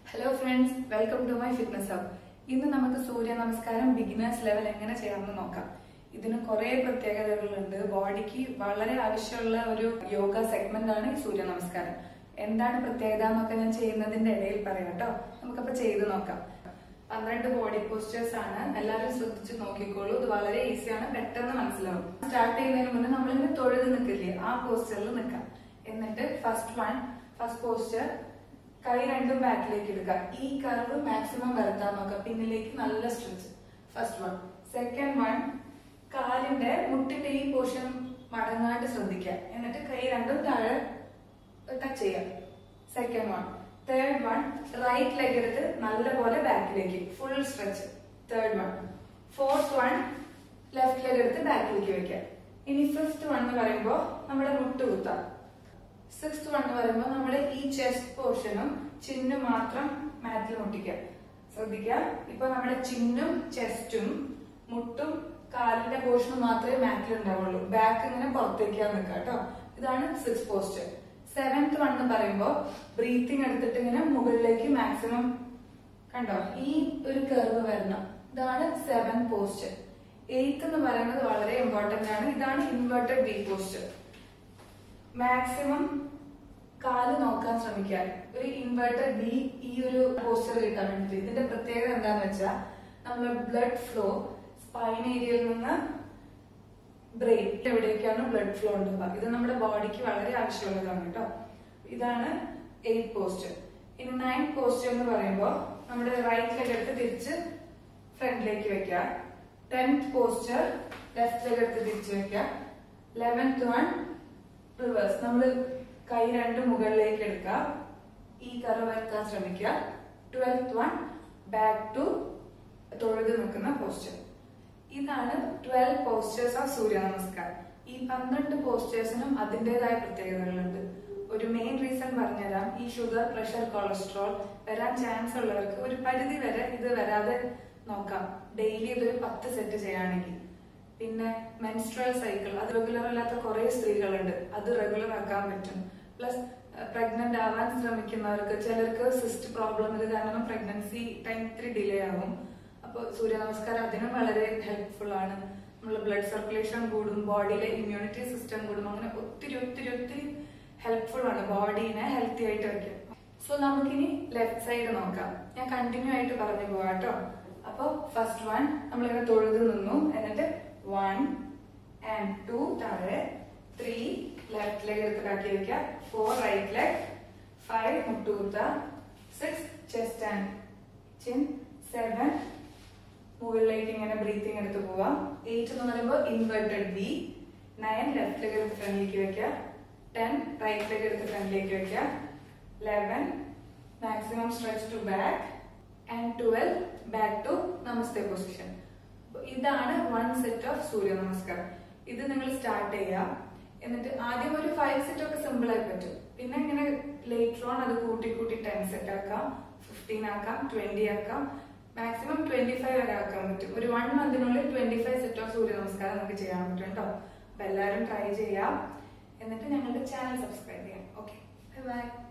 hello friends welcome to my fitness hub ഇന്ന് നമുക്ക് സൂര്യ നമസ്കാരം ബിഗിനേഴ്സ് ലെവൽ എങ്ങനെ ചെയ്യാമെന്ന് നോക്കാം ഇതിന് കുറെ പ്രത്യേകതകളുണ്ട് ബോഡിക്ക് വളരെ ആവശ്യമുള്ള ഒരു യോഗ സെഗ്മെന്റ് ആണ് ഈ സൂര്യ നമസ്കാരം എന്താണ് പ്രത്യേകത എന്നൊക്കെ ഞാൻ ചെയ്യുന്നതിന്റെ ഇടയിൽ പറയാം കേട്ടോ നമുക്കപ്പോ ചെയ്ത് നോക്കാം പന്ത്രണ്ട് ബോഡി പോസ്റ്റേഴ്സ് ആണ് എല്ലാവരും ശ്രദ്ധിച്ച് നോക്കിക്കോളൂ ഇത് വളരെ ഈസിയാണ് പെട്ടെന്ന് മനസ്സിലാവും സ്റ്റാർട്ട് ചെയ്യുന്നതിന് മുന്നേ നമ്മളിങ്ങനെ തൊഴുത് നിൽക്കില്ലേ ആ പോസ്റ്ററിൽ നിൽക്കാം എന്നിട്ട് ഫസ്റ്റ് വൺ ഫസ്റ്റ് പോസ്റ്റർ കൈ രണ്ടും ബാക്കിലേക്ക് എടുക്കുക ഈ കർവ് മാക്സിമം വരുത്താൻ നോക്കുക പിന്നിലേക്ക് നല്ല stretch first one second one കാലിന്റെ മുട്ടിന്റെ ഈ പോർഷൻ മടങ്ങാണ്ട് ശ്രദ്ധിക്കുക എന്നിട്ട് കൈ രണ്ടും താഴെ ടച്ച് ചെയ്യാം second one third one right leg എടുത്ത് നല്ലപോലെ ബാക്കിലേക്ക് full stretch third one fourth one left leg എടുത്ത് ബാക്കിലേക്ക് വെക്കാം ഇനി ഫിഫ്ത്ത് വൺ എന്ന് പറയുമ്പോൾ നമ്മുടെ മുട്ട് കുത്താം സിക്സ്ത് വൺ എന്ന് പറയുമ്പോൾ നമ്മുടെ ഈ ചെസ്റ്റ് പോർഷനും ചിന്നും മാത്രം മാറ്റിൽ മുട്ടിക്കുക ശ്രദ്ധിക്കുക ഇപ്പൊ നമ്മുടെ ചിന്നും ചെസ്റ്റും മുട്ടും കാലിന്റെ പോർഷനും മാത്രമേ മാറ്റിൽ ഉണ്ടാവുള്ളൂ ബാക്ക് ഇങ്ങനെ പുറത്തേക്കാ നിൽക്കുക കേട്ടോ ഇതാണ് സിക്സ് പോസ്റ്റ് സെവൻത് വൺ എന്ന് പറയുമ്പോൾ ബ്രീത്തിങ് എടുത്തിട്ട് ഇങ്ങനെ മുകളിലേക്ക് മാക്സിമം കണ്ടോ ഈ ഒരു കർവ് വരണം ഇതാണ് സെവൻ പോസ്റ്റ് എയ്ത്ത് എന്ന് പറയുന്നത് വളരെ ഇമ്പോർട്ടന്റ് ആണ് ഇതാണ് ഇൻവേർട്ടഡ് വി പോസ്റ്റ് മാക്സിമം കാല് നോക്കാൻ ശ്രമിക്കുക ഒരു ഇൻവേർട്ടഡ് വി ഈ ഒരു പോസ്റ്റർ കിട്ടാൻ വേണ്ടിട്ട് ഇതിന്റെ പ്രത്യേകത എന്താന്ന് വെച്ചാൽ നമ്മൾ ബ്ലഡ് ഫ്ലോ സ്പൈൻ ഏരിയയിൽ നിന്ന് ബ്രെയിൻ എവിടേക്കാണ് ബ്ലഡ് ഫ്ലോ ഉണ്ടാവുക ഇത് നമ്മുടെ ബോഡിക്ക് വളരെ ആവശ്യമുള്ളതാണ് കേട്ടോ ഇതാണ് എയ്റ്റ് പോസ്റ്റ് ഇനി നയൻ പോസ്റ്റ് എന്ന് പറയുമ്പോൾ നമ്മുടെ റൈറ്റ് ലെഗ് എടുത്ത് തിരിച്ച് ഫ്രണ്ടിലേക്ക് വെക്കുക ടെൻത്ത് പോസ്റ്റർ ലെഫ്റ്റ് ലെഗ് എടുത്ത് തിരിച്ച് വെക്കുക ലെവൻത്ത് വൺ റിവേഴ്സ് നമ്മൾ കൈ രണ്ട് മുകളിലേക്ക് എടുക്കുക ഈ കറ വരക്കാൻ ശ്രമിക്കുക ട്വൽത്ത് വൺ ബാക്ക് ടു തൊഴുത് നിൽക്കുന്ന പോസ്റ്റർ ഇതാണ് ട്വൽവ് പോസ്റ്റേഴ്സ് ഓഫ് സൂര്യ നമസ്കാരം ഈ പന്ത്രണ്ട് പോസ്റ്റേഴ്സിനും അതിൻ്റെതായ പ്രത്യേകതകളുണ്ട് ഒരു മെയിൻ റീസൺ പറഞ്ഞുതരാം ഈ ഷുഗർ പ്രഷർ കൊളസ്ട്രോൾ വരാൻ ചാൻസ് ഉള്ളവർക്ക് ഒരു പരിധി വരെ ഇത് വരാതെ നോക്കാം ഡെയിലി ഇതൊരു പത്ത് സെറ്റ് ചെയ്യുകയാണെങ്കിൽ പിന്നെ മെൻസ്ട്രൽ സൈക്കിൾ അത് റെഗുലർ അല്ലാത്ത കുറെ സ്ത്രീകളുണ്ട് അത് റെഗുലർ ആക്കാൻ പറ്റും പ്ലസ് പ്രഗ്നന്റ് ആവാൻ ശ്രമിക്കുന്നവർക്ക് ചിലർക്ക് സിസ്റ്റ് പ്രോബ്ലം ഇത് കാരണം പ്രഗ്നൻസി ടൈം ഇത്തിരി ഡിലേ ആവും അപ്പോൾ സൂര്യ നമസ്കാരം അതിനും വളരെ ഹെൽപ്ഫുൾ ആണ് നമ്മളെ ബ്ലഡ് സർക്കുലേഷൻ കൂടും ബോഡിയിലെ ഇമ്മ്യൂണിറ്റി സിസ്റ്റം കൂടും അങ്ങനെ ഒത്തിരി ഒത്തിരി ഒത്തിരി ഹെൽപ്ഫുൾ ആണ് ബോഡീനെ ഹെൽത്തി ആയിട്ട് വെക്കാൻ സോ നമുക്കിനി ലെഫ്റ്റ് സൈഡ് നോക്കാം ഞാൻ കണ്ടിന്യൂ ആയിട്ട് പറഞ്ഞു പോവാം കേട്ടോ അപ്പൊ ഫസ്റ്റ് വൺ നമ്മളിങ്ങനെ തൊഴുത് നിന്നു എന്നിട്ട് വൺ ആൻഡ് ടു താഴെ ത്രീ ലെഫ്റ്റ് ലെഗ് എടുത്ത് കാക്കി വെക്കുക ഫോർ റൈറ്റ് ലെഗ് ഫൈവ് മുട്ടുകുത്ത six chest and chin seven മുകളിലേക്ക് ഇങ്ങനെ ബ്രീത്തിങ് എടുത്ത് പോവാം എയ്റ്റ് എന്ന് പറയുമ്പോൾ inverted B nine left leg എടുത്ത് ഫ്രണ്ടിലേക്ക് വെക്കുക ടെൻ റൈറ്റ് ലെഗ് എടുത്ത് ഫ്രണ്ടിലേക്ക് വെക്കുക eleven maximum stretch to back and twelve back to namaste position ഇതാണ് one set of Surya Namaskar ഇത് നിങ്ങൾ സ്റ്റാർട്ട് ചെയ്യാം എന്നിട്ട് ആദ്യം ഒരു ഫൈവ് സെറ്റ് ഒക്കെ സിമ്പിൾ ആയി പറ്റും പിന്നെ ഇങ്ങനെ ലേറ്റർ ഓൺ അത് കൂട്ടി കൂട്ടി ടെൻ സെറ്റ് ആക്കാം ഫിഫ്റ്റീൻ ആക്കാം ട്വന്റി ആക്കാം മാക്സിമം ട്വന്റി ഫൈവ് വരെ ആക്കാൻ പറ്റും ഒരു വൺ മന്തിനുള്ളിൽ twenty five set of Surya Namaskar നമുക്ക് ചെയ്യാൻ പറ്റും കേട്ടോ അപ്പൊ എല്ലാവരും ട്രൈ ചെയ്യാം എന്നിട്ട് ഞങ്ങളുടെ ചാനൽ സബ്സ്ക്രൈബ് ചെയ്യാം ഓക്കെ ബൈ